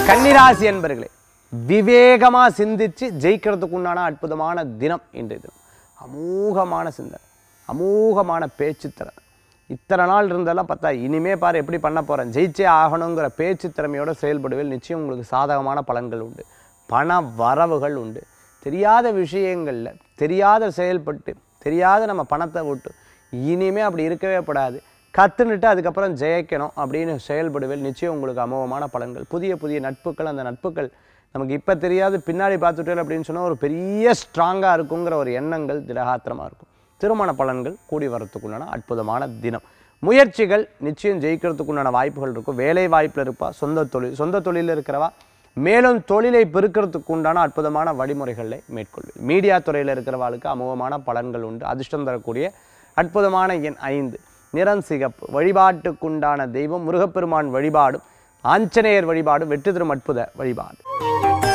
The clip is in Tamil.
கன்னிராசி என்பர்களே விவேகமா சிந்திச்சு ஜெயிக்கிறதுக்கு உண்டான அற்புதமான தினம் இன்றைய தினம் அமோகமான சிந்தனை அமோகமான பேச்சுத்திறன் இத்தனை நாள் இருந்தெல்லாம் பார்த்தா இனிமே பாரு எப்படி பண்ண போறேன் ஜெயிச்சே ஆகணுங்கிற பேச்சு திறமையோட செயல்படுவேல் நிச்சயம் உங்களுக்கு சாதகமான பலன்கள் உண்டு பண வரவுகள் உண்டு தெரியாத விஷயங்கள்ல தெரியாத செயல்பட்டு தெரியாத நம்ம பணத்தை விட்டு இனிமே அப்படி இருக்கவே கூடாது கற்றுனுட்டு அதுக்கப்புறம் ஜெயிக்கணும் அப்படின்னு செயல்படுவேல் நிச்சயம் உங்களுக்கு அமோகமான பலன்கள் புதிய புதிய நட்புகள் அந்த நட்புகள் நமக்கு இப்போ தெரியாது பின்னாடி பார்த்துட்டேன் அப்படின்னு சொன்னால் ஒரு பெரிய ஸ்ட்ராங்காக இருக்குங்கிற ஒரு எண்ணங்கள் திடகாத்திரமாக இருக்கும் திருமண பலன்கள் கூடி வரத்துக்குண்டான அற்புதமான தினம் முயற்சிகள் நிச்சயம் ஜெயிக்கிறதுக்குண்டான வாய்ப்புகள் இருக்கும் வேலை வாய்ப்பில் இருப்பா சொந்த தொழில் சொந்த தொழிலில் இருக்கிறவா மேலும் தொழிலை பெருக்கிறதுக்கு உண்டான அற்புதமான வழிமுறைகளை மேற்கொள்வேன் மீடியா துறையில் இருக்கிறவாளுக்கு அமோகமான பலன்கள் உண்டு அதிர்ஷ்டம் தரக்கூடிய அற்புதமான எண் ஐந்து நிறம் சிகப்பு வழிபாட்டுக்குண்டான தெய்வம் முருகப்பெருமான் வழிபாடும் ஆஞ்சநேயர் வழிபாடும் வெற்றி தரும் அற்புத வழிபாடு